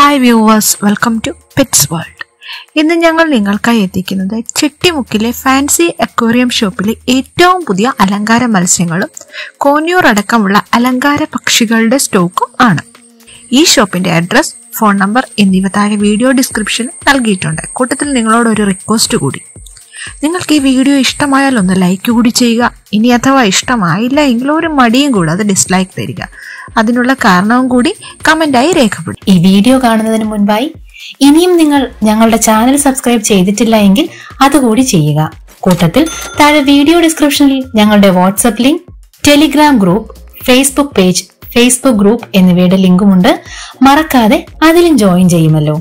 hi viewers welcome to pets world ഇന്ന് ഞങ്ങൾ നിങ്ങൾക്കായി എത്തിക്കുന്നത് ചെട്ടിമുക്കിലെ ഫാൻസി അക്വേറിയം ഷോപ്പിലെ ഏറ്റവും പുതിയ അലങ്കാര മത്സ്യങ്ങളും കോന്യൂർ അടക്കമുള്ള അലങ്കാര പക്ഷികളുടെ സ്റ്റോക്കും ആണ് ഈ ഷോപ്പിന്റെ അഡ്രസ് ഫോൺ നമ്പർ എന്നിവ താഴെ വീഡിയോ ഡിസ്ക്രിപ്ഷനിൽ നൽകിയിട്ടുണ്ട് കൂട്ടത്തിൽ നിങ്ങളോട് ഒരു റിക്വസ്റ്റ് കൂടി നിങ്ങൾക്ക് ഈ വീഡിയോ ഇഷ്ടമായാൽ ഒന്ന് ലൈക്ക് കൂടി ചെയ്യുക ഇനി അഥവാ ഇഷ്ടമായില്ല എങ്കിൽ ഒരു മടിയും കൂടാതെ ഡിസ്ലൈക്ക് തരിക അതിനുള്ള കാരണവും കൂടി കമന്റായി രേഖപ്പെടുത്തും ഈ വീഡിയോ കാണുന്നതിന് മുൻപായി ഇനിയും നിങ്ങൾ ഞങ്ങളുടെ ചാനൽ സബ്സ്ക്രൈബ് ചെയ്തിട്ടില്ല എങ്കിൽ അതുകൂടി ചെയ്യുക കൂട്ടത്തിൽ താഴെ വീഡിയോ ഡിസ്ക്രിപ്ഷനിൽ ഞങ്ങളുടെ WhatsApp link Telegram group Facebook page Facebook group എന്നിവയുടെ ലിങ്കുമുണ്ട് മറക്കാതെ അതിലും ജോയിൻ ചെയ്യുമല്ലോ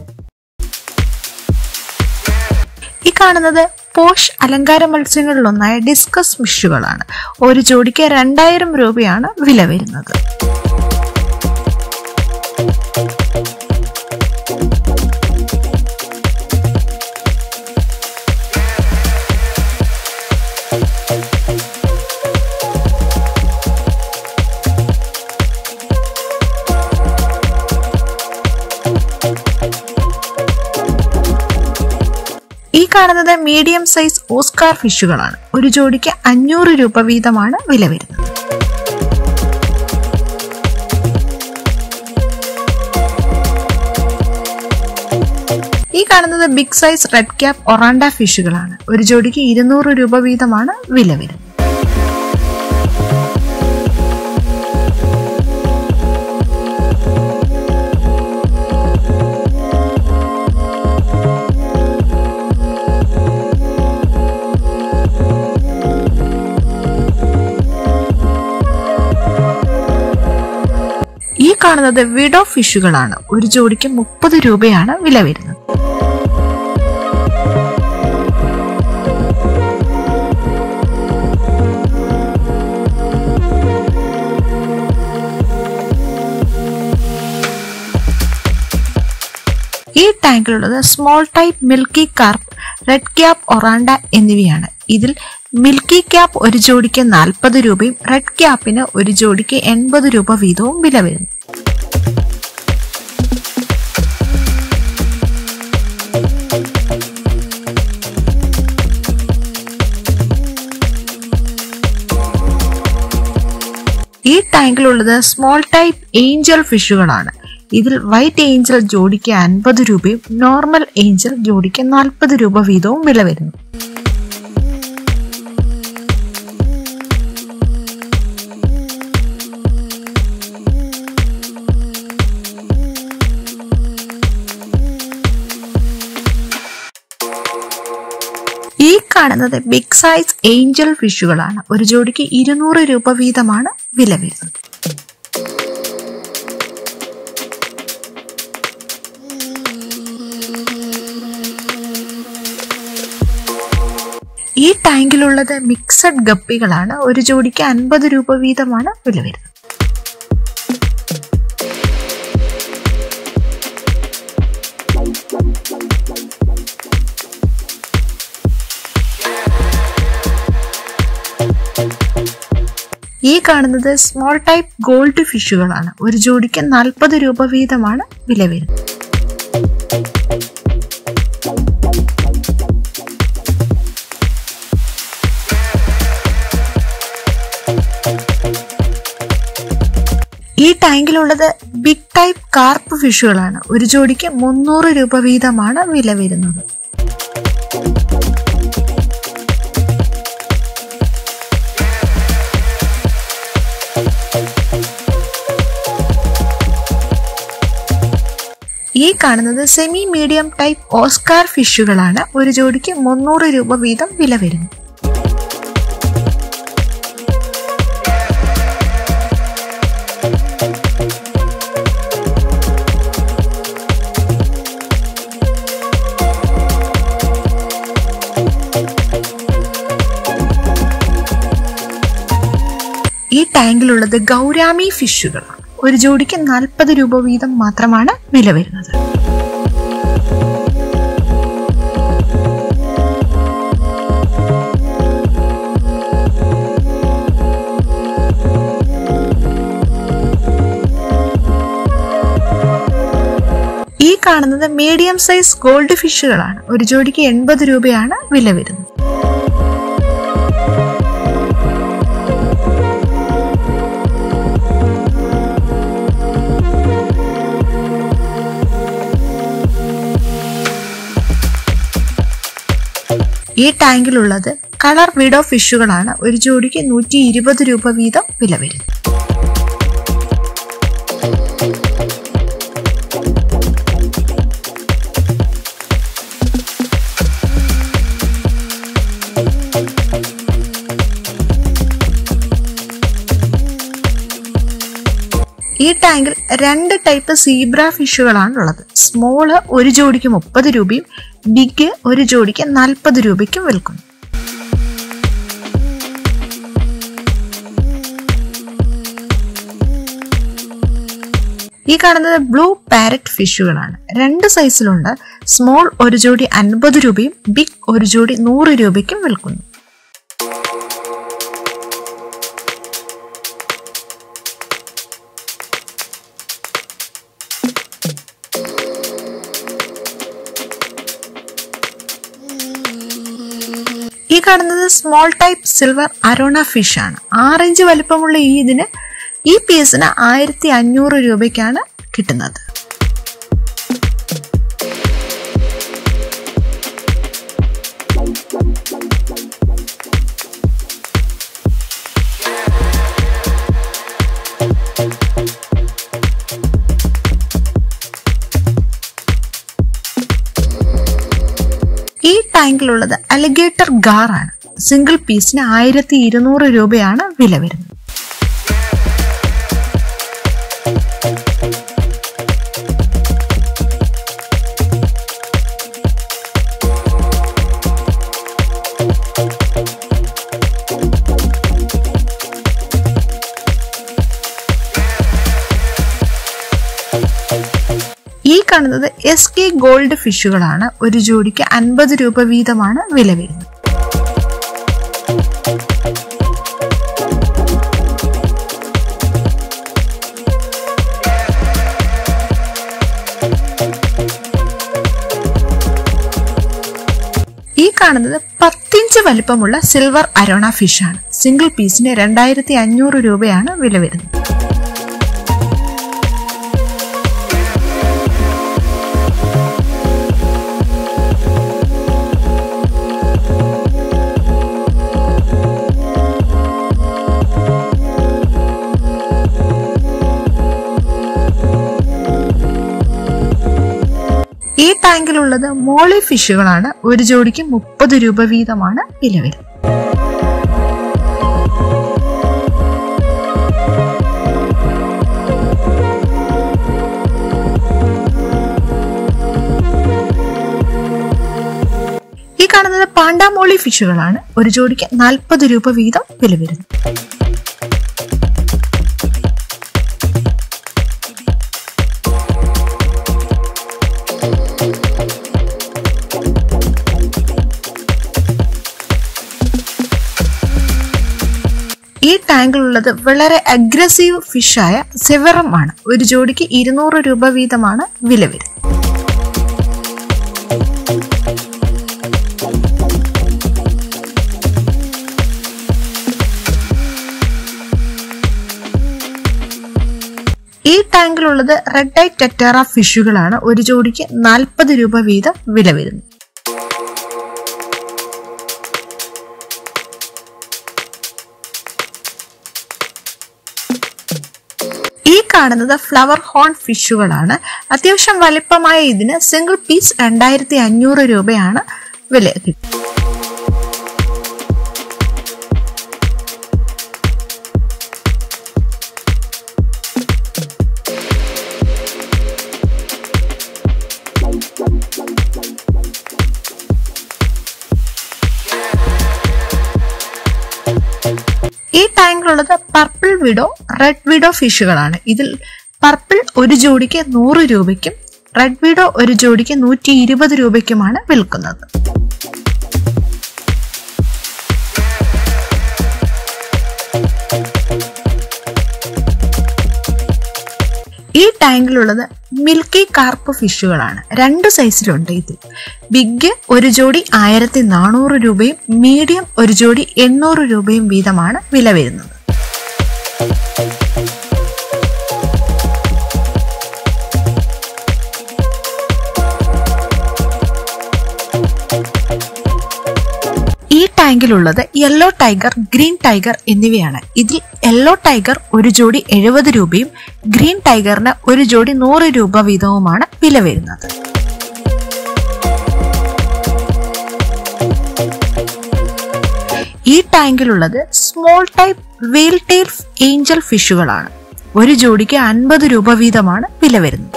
ഈ കാണുന്നത് പോഷ് അലങ്കാര മത്സ്യങ്ങളിലൊന്നായ ഡിസ്കസ് ഫിഷുകളാണ് ഒരു ജോഡിക്ക് രണ്ടായിരം രൂപയാണ് വില വരുന്നത് ഈ കാണുന്നത് മീഡിയം സൈസ് ഓസ്കാർ ഫിഷുകളാണ് ഒരു ജോഡിക്ക് അഞ്ഞൂറ് രൂപ വീതമാണ് വില വരുന്നത് ഈ കാണുന്നത് big size red cap oranda ഫിഷുകളാണ് ഒരു ജോഡിക്ക് ഇരുന്നൂറ് രൂപ വീതമാണ് വില വരുന്നത് ഈ കാണുന്നത് വിഡോ ഫിഷുകളാണ് ഒരു ജോഡിക്ക് മുപ്പത് രൂപയാണ് വില വരുന്നത് ഈ ടാങ്കിലുള്ളത് small type milky carp red cap oranda എന്നിവയാണ് ഇതിൽ മിൽക്കി ക്യാപ്പ് ഒരു ജോഡിക്ക് നാൽപ്പത് രൂപയും റെഡ് ക്യാപ്പിന് ഒരു ജോഡിക്ക് എൺപത് രൂപ വീതവും വില വരുന്നു ഈ ടാങ്കിലുള്ളത് സ്മോൾ ടൈപ്പ് ഏഞ്ചൽ ഫിഷുകളാണ് ഇതിൽ വൈറ്റ് ഏഞ്ചൽ ജോഡിക്ക് അൻപത് രൂപയും നോർമൽ ഏഞ്ചൽ ജോഡിക്ക് നാൽപ്പത് രൂപ വീതവും വില വരുന്നു ഈ കാണുന്നത് ബിഗ് സൈസ് ഏഞ്ചൽ ഫിഷുകളാണ് ഒരു ജോഡിക്ക് ഇരുന്നൂറ് രൂപ വീതമാണ് വില വരുന്നത് ഈ ടാങ്കിലുള്ളത് മിക്സഡ് ഗപ്പികളാണ് ഒരു ജോഡിക്ക് അൻപത് രൂപ വീതമാണ് വില വരുന്നത് ഈ കാണുന്നത് സ്മോൾ ടൈപ്പ് ഗോൾഡ് ഫിഷുകളാണ് ഒരു ജോഡിക്ക് നാൽപ്പത് രൂപ വീതമാണ് വില വരുന്നത് ഈ ടാങ്കിലുള്ളത് ബിഗ് ടൈപ്പ് കാർപ്പ് ഫിഷുകളാണ് ഒരു ജോഡിക്ക് മുന്നൂറ് രൂപ വീതമാണ് വില വരുന്നത് ഈ കാണുന്നത് സെമി മീഡിയം ടൈപ്പ് ഓസ്കാർ ഫിഷുകളാണ് ഒരു ജോഡിക്ക് മുന്നൂറ് രൂപ വീതം വില വരുന്നു ഈ ടാങ്കിലുള്ളത് ഗൗരാമി ഫിഷുകളാണ് ഒരു ജോഡിക്ക് നാൽപ്പത് രൂപ വീതം മാത്രമാണ് വില വരുന്നത് കാണുന്നത് മീഡിയം സൈസ് ഗോൾഡ് ഫിഷുകളാണ് ഒരു ജോഡിക്ക് എൺപത് രൂപയാണ് വില വരുന്നത് ഈ ടാങ്കിലുള്ളത് കളർ വിഡോ ഫിഷുകളാണ് ഒരു ജോഡിക്ക് നൂറ്റി ഇരുപത് രൂപ വീതം വില വരുന്നത് ഈ ടാങ്കിൽ രണ്ട് ടൈപ്പ് സീബ്ര ഫിഷുകളാണ് ഉള്ളത് സ്മോള് ഒരു ജോഡിക്ക് മുപ്പത് രൂപയും ബിഗ് ഒരു ജോഡിക്ക് നാൽപ്പത് രൂപയ്ക്കും വിൽക്കുന്നു ഈ കാണുന്നത് ബ്ലൂ പാരറ്റ് ഫിഷുകളാണ് രണ്ട് സൈസിലുണ്ട് സ്മോൾ ഒരു ജോഡി അൻപത് രൂപയും ബിഗ് ഒരു ജോഡി നൂറ് രൂപയ്ക്കും വിൽക്കുന്നു ഈ കാണുന്നത് small type silver arowana fish ആണ് ആറ് ഇഞ്ച് വലിപ്പമുള്ള ഈ ഇതിന് ഈ പീസിന് ആയിരത്തി അഞ്ഞൂറ് രൂപയ്ക്കാണ് കിട്ടുന്നത് ഈ ടാങ്കിലുള്ളത് അലിഗേറ്റർ ഗാർ ആണ് സിംഗിൾ പീസിന് ആയിരത്തി ഇരുന്നൂറ് രൂപയാണ് വില വരുന്നത് ഈ കാണുന്നത് എസ് കെ ഗോൾഡ് ഫിഷുകളാണ് ഒരു ജോഡിക്ക് അൻപത് രൂപ വീതമാണ് വില വരുന്നത് ഈ കാണുന്നത് പത്തിഞ്ച് വലിപ്പമുള്ള സിൽവർ അരോണ ഫിഷാണ് സിംഗിൾ പീസിന് രണ്ടായിരത്തി അഞ്ഞൂറ് രൂപയാണ് വില വരുന്നത് ഈ ടാങ്കിലുള്ളത് മോളി ഫിഷുകളാണ് ഒരു ജോഡിക്ക് മുപ്പത് രൂപ വീതമാണ് വില വരുന്നത് ഈ കാണുന്നത് പാണ്ടാമോളി ഫിഷുകളാണ് ഒരു ജോഡിക്ക് നാൽപ്പത് രൂപ വീതം വില വരുന്നത് ഈ ടാങ്കിലുള്ളത് വളരെ അഗ്രസീവ് ഫിഷായ സെവറം ആണ് ഒരു ജോഡിക്ക് ഇരുന്നൂറ് രൂപ വീതമാണ് വില വരുന്നത് ഈ ടാങ്കിലുള്ളത് റെഡ് ഐ ടെറ്റാറ ഫിഷുകളാണ് ഒരു ജോഡിക്ക് നാൽപ്പത് രൂപ വീതം വില വരുന്നത് ഈ കാണുന്നത് ഫ്ലവർ ഹോൺ ഫിഷുകളാണ് അത്യാവശ്യം വലിപ്പമായ ഇതിന് സിംഗിൾ പീസ് രണ്ടായിരത്തി അഞ്ഞൂറ് രൂപയാണ് വില കിട്ടുന്നത് ഈ ടാങ്കിലുള്ളത് പർപ്പിൾ വിഡോ റെഡ് വിഡോ ഫിഷുകളാണ് ഇതിൽ പർപ്പിൾ ഒരു ജോഡിക്ക് നൂറ് രൂപയ്ക്കും റെഡ് വിഡോ ഒരു ജോഡിക്ക് നൂറ്റി ഇരുപത് രൂപയ്ക്കുമാണ് വിൽക്കുന്നത് ഈ ടാങ്കിലുള്ളത് മിൽക്കി കാർപ്പ് ഫിഷുകളാണ് രണ്ട് സൈസിലുണ്ട് ഇതിൽ ബിഗ് ഒരു ജോഡി ആയിരത്തി നാനൂറ് രൂപയും മീഡിയം ഒരു ജോഡി എണ്ണൂറ് രൂപയും വീതമാണ് വില വരുന്നത് ഈ ടാങ്കിലുള്ളത് യെല്ലോ ടൈഗർ ഗ്രീൻ ടൈഗർ എന്നിവയാണ് ഇതിൽ യെല്ലോ ടൈഗർ ഒരു ജോഡി എഴുപത് രൂപയും ഗ്രീൻ ടൈഗറിന് ഒരു ജോഡി നൂറ് രൂപ വീതവുമാണ് വില വരുന്നത് ഈ ടാങ്കിലുള്ളത് small type veil tail angel ഫിഷുകളാണ് ഒരു ജോഡിക്ക് അൻപത് രൂപ വീതമാണ് വില വരുന്നത്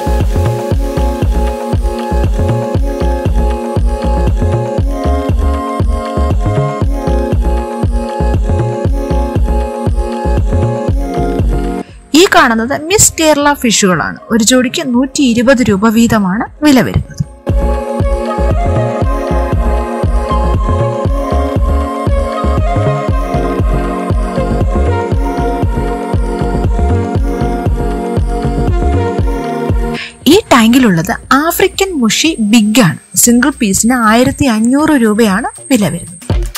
ഈ കാണുന്നത് മിസ് കേരള ഫിഷുകളാണ് ഒരു ജോഡിക്ക് നൂറ്റി ഇരുപത് രൂപ വീതമാണ് വില വരുന്നത് ഈ ടാങ്കിലുള്ളത് ആഫ്രിക്കൻ മുഷി ബിഗ് ആണ് സിംഗിൾ പീസിന് ആയിരത്തി അഞ്ഞൂറ് രൂപയാണ് വില വരുന്നത്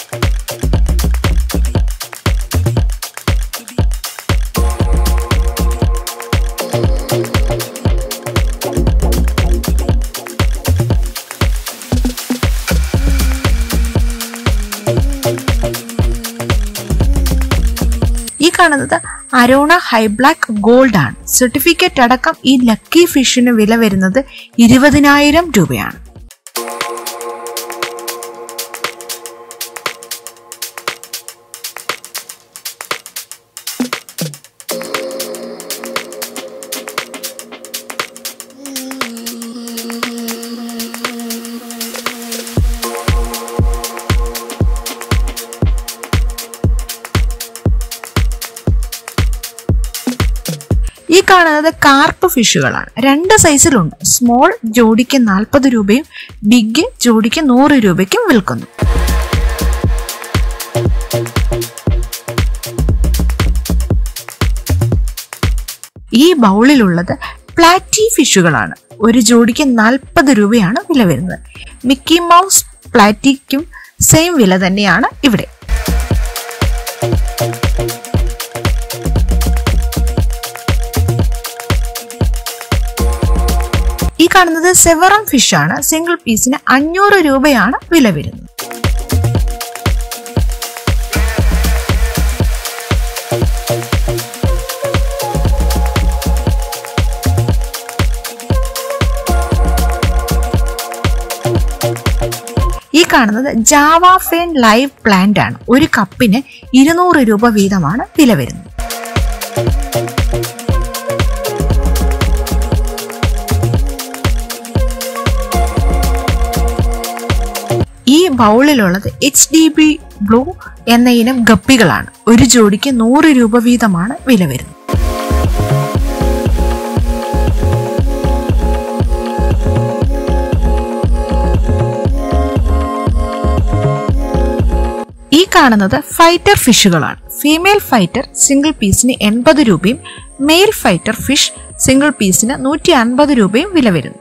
ഈ കാണുന്നത് അരോണ ഹൈ ബ്ലാക്ക് ഗോൾഡ് ആണ് സർട്ടിഫിക്കറ്റ് അടക്കം ഈ ലക്കി ഫിഷിന് വില വരുന്നത് ഇരുപതിനായിരം രൂപയാണ് ഈ കാണുന്നത് കാർപ്പ് ഫിഷുകളാണ് രണ്ട് സൈസിലുണ്ട് സ്മോൾ ജോഡിക്ക് നാൽപ്പത് രൂപയും ബിഗ് ജോഡിക്ക് നൂറ് രൂപയ്ക്കും വിൽക്കുന്നു ഈ ബൗളിലുള്ളത് പ്ലാറ്റി ഫിഷുകളാണ് ഒരു ജോഡിക്ക് നാൽപ്പത് രൂപയാണ് വില വരുന്നത് മിക്കി മൗസ് പ്ലാറ്റിക്കും സെയിം വില തന്നെയാണ് ഇവിടെ ഈ കാണുന്നത് സെവറം ഫിഷ് ആണ് സിംഗിൾ പീസിന് അഞ്ഞൂറ് രൂപയാണ് വില വരുന്നത് ഈ കാണുന്നത് ജാവ ഫേൻ ലൈവ് പ്ലാന്റ് ആണ് ഒരു കപ്പിന് ഇരുന്നൂറ് രൂപ വീതമാണ് വില വരുന്നത് ഈ ബൗളിലുള്ളത് എച്ച് ഡി ബി ബ്ലൂ എന്ന ഇനം ഗപ്പികളാണ് ഒരു ജോഡിക്ക് നൂറ് രൂപ വീതമാണ് വില വരുന്നത് ഈ കാണുന്നത് ഫൈറ്റർ ഫിഷുകളാണ് ഫീമെയിൽ ഫൈറ്റർ സിംഗിൾ പീസിന് എൺപത് രൂപയും മെയിൽ ഫൈറ്റർ ഫിഷ് സിംഗിൾ പീസിന് നൂറ്റി അൻപത് രൂപയും വില വരുന്നു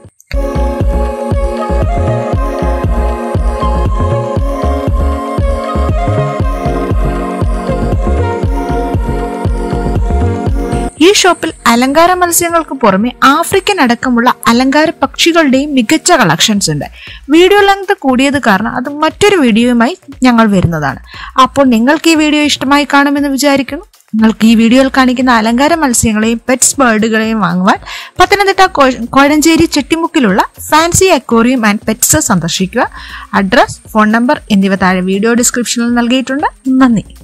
ഈ ഷോപ്പിൽ അലങ്കാര മത്സ്യങ്ങൾക്ക് പുറമെ ആഫ്രിക്കൻ അടക്കമുള്ള അലങ്കാര പക്ഷികളുടെയും മികച്ച കളക്ഷൻസ് ഉണ്ട് വീഡിയോ ലെങ്ത് കൂടിയത് കാരണം അത് മറ്റൊരു വീഡിയോയുമായി ഞങ്ങൾ വരുന്നതാണ് അപ്പോൾ നിങ്ങൾക്ക് ഈ വീഡിയോ ഇഷ്ടമായി കാണുമെന്ന് വിചാരിക്കുന്നു നിങ്ങൾക്ക് ഈ വീഡിയോയിൽ കാണിക്കുന്ന അലങ്കാര മത്സ്യങ്ങളെയും പെറ്റ്സ് ബേർഡുകളെയും വാങ്ങുവാൻ പത്തനംതിട്ട കോ- കോഴഞ്ചേരി ചെട്ടിമുക്കിലുള്ള ഫാൻസി അക്വേറിയം ആൻഡ് പെറ്റ്സ് സന്ദർശിക്കുക അഡ്രസ് ഫോൺ നമ്പർ എന്നിവ താഴെ വീഡിയോ ഡിസ്ക്രിപ്ഷനിൽ നൽകിയിട്ടുണ്ട് നന്ദി